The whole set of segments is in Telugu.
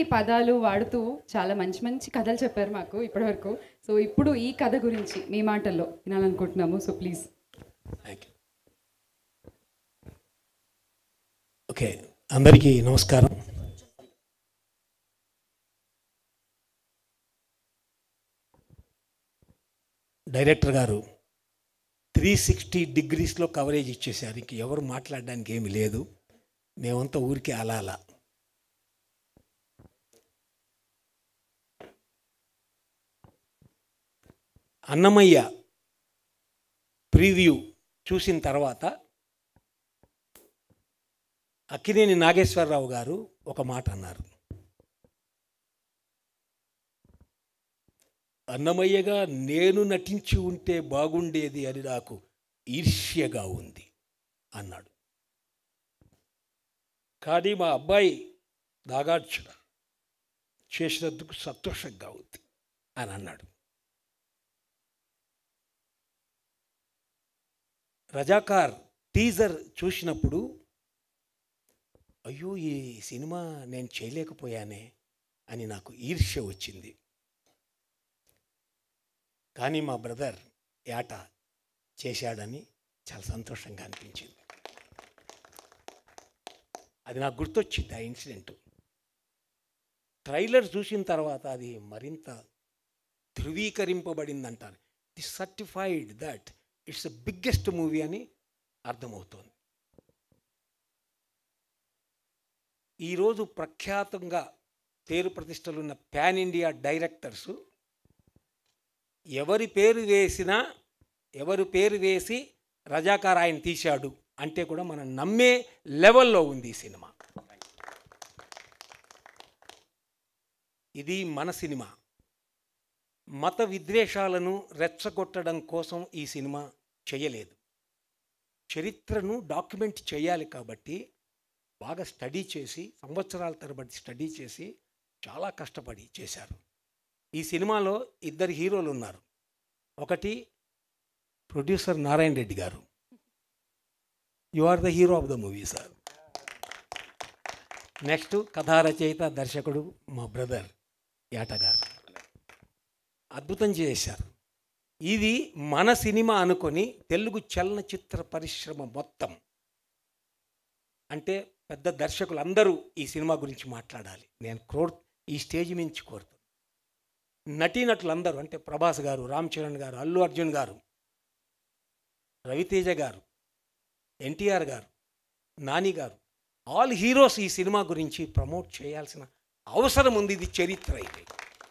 ఈ పదాలు వాడుతూ చాలా మంచి మంచి కథలు చెప్పారు మాకు ఇప్పటివరకు సో ఇప్పుడు ఈ కథ గురించి మీ మాటల్లో వినాలనుకుంటున్నాము so please thank you okay అందరికీ నమస్కారం డైరెక్టర్ గారు త్రీ సిక్స్టీ డిగ్రీస్లో కవరేజ్ ఇచ్చేశారు ఇంక ఎవరు మాట్లాడడానికి ఏమీ లేదు మేమంతా ఊరికే అలా అలా అన్నమయ్య ప్రీవ్యూ చూసిన తర్వాత అక్కినేని నాగేశ్వరరావు గారు ఒక మాట అన్నారు అన్నమయ్యగా నేను నటించి ఉంటే బాగుండేది అని నాకు ఈర్ష్యగా ఉంది అన్నాడు కానీ మా అబ్బాయి నాగార్జున చేసినందుకు సంతోషంగా ఉంది అని అన్నాడు రజాకార్ టీజర్ చూసినప్పుడు అయ్యో ఈ సినిమా నేను చేయలేకపోయానే అని నాకు ఈర్ష్య వచ్చింది కానీ మా బ్రదర్ ఏట చేశాడని చాలా సంతోషంగా అనిపించింది అది నాకు గుర్తొచ్చింది ఆ ఇన్సిడెంట్ ట్రైలర్ చూసిన తర్వాత అది మరింత ధృవీకరింపబడింది అంటారు the certified that it's the biggest movie అని అర్థమవుతోంది ఈరోజు ప్రఖ్యాతంగా పేరు ప్రతిష్టలున్న పాన్ ఇండియా డైరెక్టర్స్ ఎవరి పేరు వేసినా ఎవరి పేరు వేసి రజాకార్ ఆయన తీశాడు అంటే కూడా మనం నమ్మే లెవెల్లో ఉంది ఈ సినిమా ఇది మన సినిమా మత విద్వేషాలను రెచ్చగొట్టడం కోసం ఈ సినిమా చేయలేదు చరిత్రను డాక్యుమెంట్ చేయాలి కాబట్టి బాగా స్టడీ చేసి సంవత్సరాల తరబడి స్టడీ చేసి చాలా కష్టపడి చేశారు ఈ సినిమాలో ఇద్దరు హీరోలు ఉన్నారు ఒకటి producer Narayana Reddy garu you are the hero of the movie sir next కథా రచయిత దర్శకుడు మా బ్రదర్ యాట గారు అద్భుతం చేశారు ఇది మన సినిమా అనుకొని తెలుగు చలనచిత్ర పరిశ్రమ మొత్తం అంటే పెద్ద దర్శకులు అందరూ ఈ సినిమా గురించి మాట్లాడాలి నేను కోర్ ఈ స్టేజ్ మించి కోరుతాను నటీనటులందరూ అంటే ప్రభాస్ గారు రామ్ చరణ్ గారు అల్లు అర్జున్ గారు రవితేజ గారు ఎన్టీఆర్ గారు నాని గారు ఆల్ హీరోస్ ఈ సినిమా గురించి ప్రమోట్ చేయాల్సిన అవసరం ఉంది ఇది చరిత్ర ఇది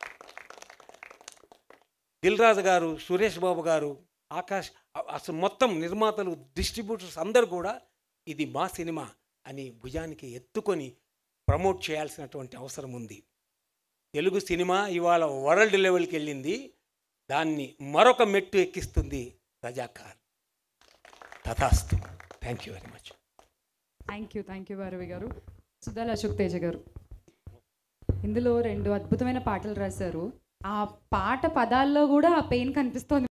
దిల్ రాజు గారు సురేష్ బాబు గారు ఆకాష్ అ- అసలు మొత్తం నిర్మాతలు డిస్ట్రిబ్యూటర్స్ అందరూ కూడా ఇది మా సినిమా అని భుజానికి ఎత్తుకొని ప్రమోట్ చేయాల్సినటువంటి అవసరం ఉంది తెలుగు సినిమా ఇవాళ వరల్డ్ లెవెల్కి వెళ్ళింది దాన్ని మరొక మెట్టు ఎక్కిస్తుంది రజాకార్ తథాస్తు thank you very much thank you thank you Bharavi garu Sudhala Ashok Teja గారు ఇందులో రెండు అద్భుతమైన పాటలు రాశారు ఆ పాట పదాల్లో కూడా ఆ పెయిన్ కనిపిస్తోంది